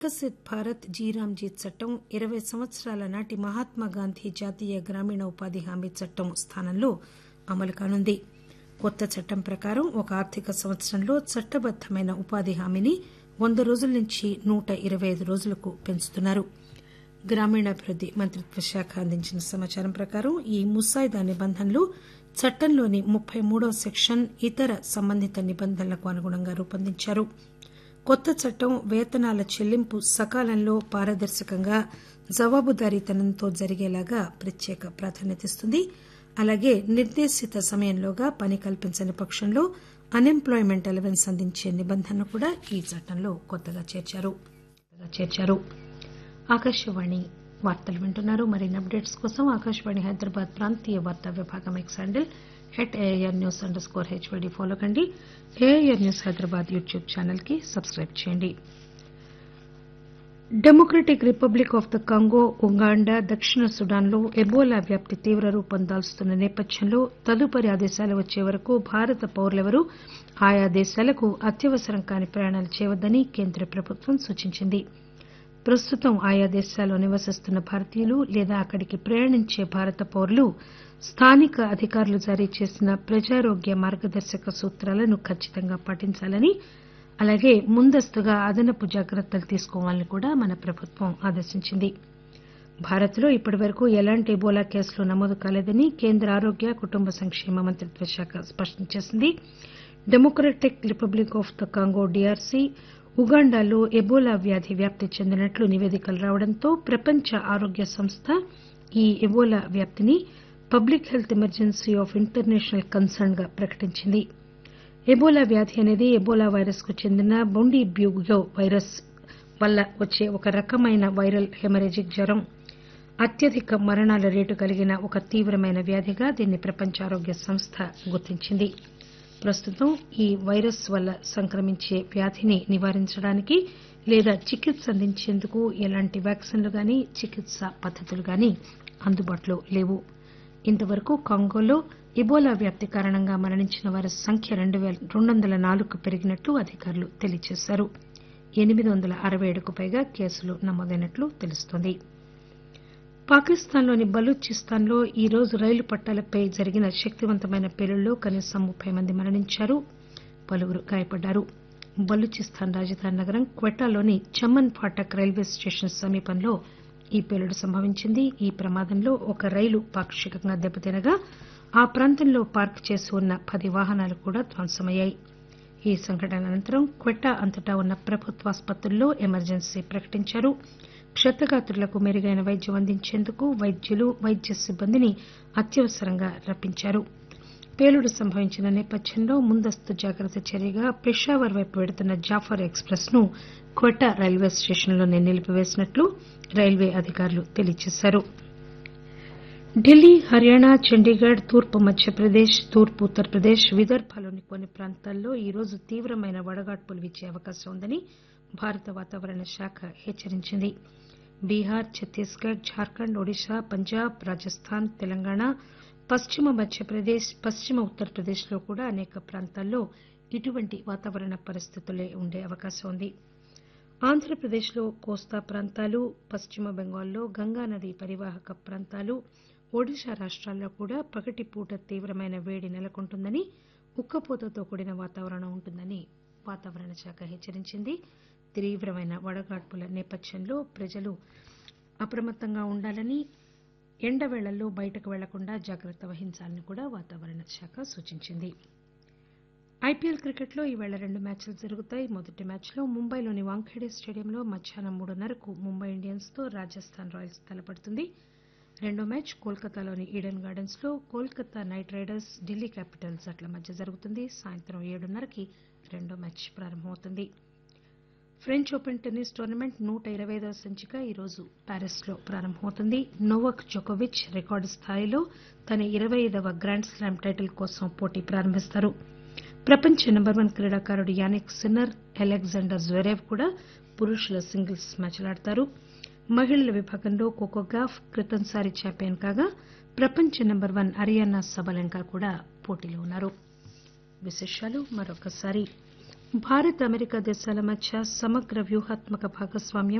వికసిత్ భారత్ జీరాంజీ చట్టం ఇరవై సంవత్సరాల నాటి మహాత్మాగాంధీ జాతీయ గ్రామీణ ఉపాధి హామీ చట్టం స్థానంలో అమలు కానుంది కొత్త చట్టం ప్రకారం ఒక ఆర్థిక సంవత్సరంలో చట్టబద్దమైన ఉపాధి హామీని వంద రోజుల నుంచి నూట ఇరవై ఐదు రోజులకు పెంచుతున్నారు గ్రామీణాభివృద్ది మంత్రిత్వ శాఖ అందించిన సమాచారం ప్రకారం ఈ ముసాయిదా నిబంధనలు చట్టంలోని ముప్పై మూడవ సెక్షన్ ఇతర సంబంధిత నిబంధనలకు అనుగుణంగా రూపొందించారు కొత్త చట్టం వేతనాల చెల్లింపు సకాలంలో పారదర్శకంగా జవాబుదారీతనంతో జరిగేలాగా ప్రత్యేక ప్రాధాన్యతనిస్తుంది అలాగే నిర్దేశిత సమయంలోగా పని కల్పించని పక్షంలో అన్ఎంప్లాయ్మెంట్ అలవెన్స్ అందించే నిబంధనను కూడా ఈ చట్టంలో కొత్తగా చేర్చారు ఆకాశవాణి వార్తలు వింటున్నారు మరిన్ని అప్డేట్స్ కోసం ఆకాశవాణి హైదరాబాద్ ప్రాంతీయ వార్తా విభాగం X handle at AIR news under score HYD follow కండి AIR news Hyderabad YouTube channel కి సబ్స్క్రైబ్ చేయండి democratic Republic of the Congo Uganda దక్షిణ సుడాన్లో ఎబోలా వ్యాప్తి తీవ్ర రూపం దాల్చుతున్న నేపథ్యంలో తదుపరి ఆదేశాలు వచ్చే వరకు భారత పౌరులెవరూ ఆయా దేశాలకు అత్యవసరం కాని ప్రయాణాలు చేయవద్దని కేంద్ర ప్రభుత్వం సూచించింది ప్రస్తుతం ఆయా దేశాల్లో నివసిస్తున్న భారతీయులు లేదా అక్కడికి ప్రయాణించే భారత పౌరులు స్థానిక అధికారులు జారీ చేసిన ప్రజారోగ్య మార్గదర్శక సూత్రాలను ఖచ్చితంగా పాటించాలని అలాగే ముందస్తుగా అదనపు జాగ్రత్తలు తీసుకోవాలని కూడా మన ప్రభుత్వం ఆదేశించింది భారత్ లో ఇప్పటివరకు ఎలాంటి ఎబోలా కేసులు నమోదు కాలేదని కేంద్ర ఆరోగ్య కుటుంబ సంక్షేమ మంత్రిత్వ శాఖ స్పష్టం చేసింది Democratic Republic of the Congo DRC ఉగాండాలో ఎబోలా వ్యాధి వ్యాప్తి చెందినట్లు నివేదికలు రావడంతో ప్రపంచ ఆరోగ్య సంస్థ ఈ ఎబోలా వ్యాప్తిని public health emergency of international concern గా ప్రకటించింది ఎబోలా వ్యాధి అనేది ఎబోలా వైరస్ కు చెందిన బొండి బ్యూగియో వైరస్ వల్ల వచ్చే ఒక రకమైన వైరల్ హెమరేజిక్ జ్వరం అత్యధిక మరణాల రేటు కలిగిన ఒక తీవ్రమైన వ్యాధిగా దీన్ని ప్రపంచ ఆరోగ్య సంస్థ గుర్తించింది ప్రస్తుతం ఈ వైరస్ వల్ల సంక్రమించే వ్యాధిని నివారించడానికి లేదా చికిత్స అందించేందుకు ఎలాంటి వ్యాక్సిన్లు గాని చికిత్స పద్దతులు గాని అందుబాటులో లేవు ఇంతవరకు కాంగోలో ఇబోలా వ్యాప్తి కారణంగా మరణించిన వారి సంఖ్య రెండు వందల నాలుగుకు పెరిగినట్లు అధికారులు తెలియజేశారు ఎనిమిది వందల అరవై ఏడుకు పైగా కేసులు నమోదైనట్లు తెలుస్తోంది పాకిస్తాన్లోని బలూచిస్తాన్లో ఈ రోజు రైలు పట్టాలపై జరిగిన శక్తివంతమైన పేలుళ్లో కనీసం ముప్పై మంది మరణించారు పలువురు గాయపడ్డారు బలూచిస్తాన్ రాజధాని నగరం క్వెటాలోని చమన్ ఫాటక్ రైల్వే స్టేషన్ సమీపంలో ఈ పేలుడు సంభవించింది ఈ ప్రమాదంలో ఒక రైలు పాక్షికంగా దెబ్బతినగా ఆ ప్రాంతంలో పార్క్ చేసి ఉన్న పది వాహనాలు కూడా ధ్వంసమయ్యాయి ఈ సంఘటన అనంతరం క్వెట్టా అంతటా ఉన్న ప్రభుత్వాసుపత్రుల్లో ఎమర్జెన్సీ ప్రకటించారు క్షతగాత్రులకు మెరుగైన వైద్యం అందించేందుకు వైద్యులు వైద్య సిబ్బందిని అత్యవసరంగా రప్పించారు పేలుడు సంభవించిన నేపథ్యంలో ముందస్తు జాగ్రత్త చర్యగా పెషావర్ వైపు వెడుతున్న జాఫర్ ఎక్స్ప్రెస్ ను క్వెట్టా రైల్వే స్టేషన్లోనే నిలిపివేసినట్లు రైల్వే అధికారులు తెలియజేశారు ఢిల్లీ హర్యానా చండీగఢ్ తూర్పు మధ్యప్రదేశ్ తూర్పు ఉత్తరప్రదేశ్ విదర్భలోని కొన్ని ప్రాంతాల్లో ఈరోజు తీవ్రమైన వడగాడ్పులు వీచే అవకాశం ఉందని భారత వాతావరణ శాఖ హెచ్చరించింది బీహార్ ఛత్తీస్గఢ్ జార్ఖండ్ ఒడిశా పంజాబ్ రాజస్థాన్ తెలంగాణ పశ్చిమ మధ్యప్రదేశ్ పశ్చిమ ఉత్తరప్రదేశ్ లో కూడా అనేక ప్రాంతాల్లో ఇటువంటి వాతావరణ పరిస్థితులే ఉండే అవకాశం ఉంది ఆంధ్రప్రదేశ్లో కోస్తా ప్రాంతాలు పశ్చిమ బెంగాల్లో గంగానది పరివాహక ప్రాంతాలు ఒడిశా రాష్ట్రాల్లో కూడా పగటిపూట తీవ్రమైన వేడి నెలకొంటుందని ఉక్కపోతతో కూడిన వాతావరణం ఉంటుందని వాతావరణ శాఖ హెచ్చరించింది తీవ్రమైన వడగాడ్పుల నేపథ్యంలో ప్రజలు అప్రమత్తంగా ఉండాలని ఎండవేళల్లో బయటకు వెళ్లకుండా జాగ్రత్త వహించాలని కూడా వాతావరణ శాఖ సూచించింది ఐపీఎల్ క్రికెట్లో ఈవేళ రెండు మ్యాచ్లు జరుగుతాయి మొదటి మ్యాచ్లో ముంబైలోని వాంఖేడే స్టేడియంలో మధ్యాహ్నం మూడున్నరకు ముంబై ఇండియన్స్ తో రాజస్థాన్ రాయల్స్ తలపడుతుంది రెండో మ్యాచ్ కోల్కతాలోని ఈడెన్ గార్డెన్స్ లో Kolkata Knight Riders Delhi Capitals జట్ల మధ్య జరుగుతుంది సాయంత్రం ఏడున్నరకి రెండో మ్యాచ్ ప్రారంభమవుతుంది ఫ్రెంచ్ ఓపెన్ టెన్నిస్ టోర్నమెంట్ నూట ఇరవై ఐదవ సంచిక ఈరోజు ప్యారిస్ లో ప్రారంభమవుతుంది నోవక్ జోకోవిచ్ రికార్డు స్థాయిలో తన ఇరవై ఐదవ గ్రాండ్ స్లామ్ టైటిల్ కోసం పోటీ ప్రారంభిస్తారు ప్రపంచ నెంబర్ వన్ క్రీడాకారుడు యానిక్ సిన్నర్ అలెగ్జాండర్ జ్వెరేవ్ కూడా పురుషుల సింగిల్స్ మ్యాచ్లాడతారు మహిళల విభాగంలో కోకోగాఫ్ క్రితంసారి ఛాంపియన్ కాగా ప్రపంచ నెంబర్ వన్ అరియానా సబలెంకా కూడా పోటీలో ఉన్నారు విశేషాలు మరొకసారి భారత్ అమెరికా దేశాల మధ్య సమగ్ర వ్యూహాత్మక భాగస్వామ్యం